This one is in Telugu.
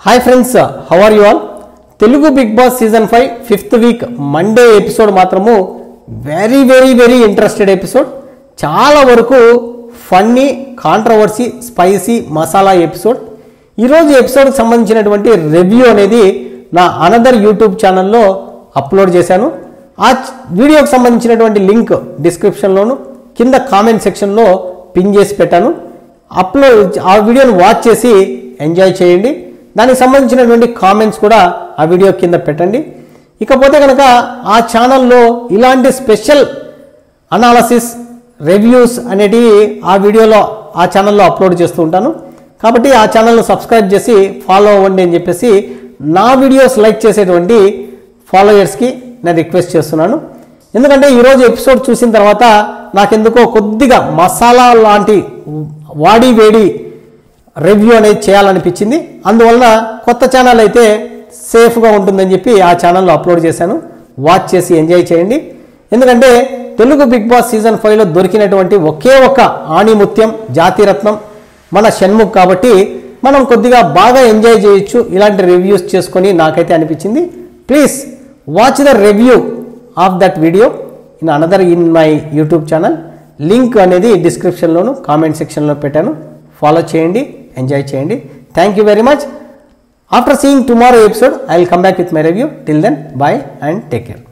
hi friends how are you all Telugu Big Boss season five fifth week Monday episode మాత్రము very very very interested episode చాలా వరకు funny controversy spicy masala episode ఈరోజు ఎపిసోడ్కి సంబంధించినటువంటి రివ్యూ అనేది నా అనదర్ యూట్యూబ్ ఛానల్లో అప్లోడ్ చేశాను ఆ చ్- వీడియోకి సంబంధించినటువంటి లింక్ డిస్క్రిప్షన్లోను కింద కామెంట్ సెక్షన్లో పిన్ చేసి పెట్టాను అప్లోడ్ ఆ వీడియోని వాచ్ చేసి ఎంజాయ్ చేయండి దానికి సంబంధించినటువంటి కామెంట్స్ కూడా ఆ వీడియో కింద పెట్టండి ఇకపోతే కనుక ఆ ఛానల్లో ఇలాంటి స్పెషల్ అనాలసిస్ రివ్యూస్ అనేటివి ఆ వీడియోలో ఆ ఛానల్లో అప్లోడ్ చేస్తూ ఉంటాను కాబట్టి ఆ ఛానల్ను సబ్స్క్రైబ్ చేసి ఫాలో అవ్వండి అని చెప్పేసి నా వీడియోస్ లైక్ చేసేటువంటి ఫాలోయర్స్కి నేను రిక్వెస్ట్ చేస్తున్నాను ఎందుకంటే ఈరోజు ఎపిసోడ్ చూసిన తర్వాత నాకెందుకో కొద్దిగా మసాలా లాంటి వాడి వేడి రివ్యూ అనేది చేయాలనిపించింది అందువలన కొత్త ఛానల్ అయితే సేఫ్గా ఉంటుందని చెప్పి ఆ ఛానల్లో అప్లోడ్ చేశాను వాచ్ చేసి ఎంజాయ్ చేయండి ఎందుకంటే తెలుగు బిగ్ బాస్ సీజన్ ఫైవ్లో దొరికినటువంటి ఒకే ఒక ఆణిముత్యం జాతిరత్నం మన షణ్ముఖ్ కాబట్టి మనం కొద్దిగా బాగా ఎంజాయ్ చేయొచ్చు ఇలాంటి రివ్యూస్ చేసుకొని నాకైతే అనిపించింది please watch the review of that video in another in my YouTube channel link అనేది డిస్క్రిప్షన్లోను కామెంట్ సెక్షన్లో పెట్టాను ఫాలో చేయండి ఎంజాయ్ చేయండి thank you very much after seeing tomorrow episode I will come back with my review till then bye and take care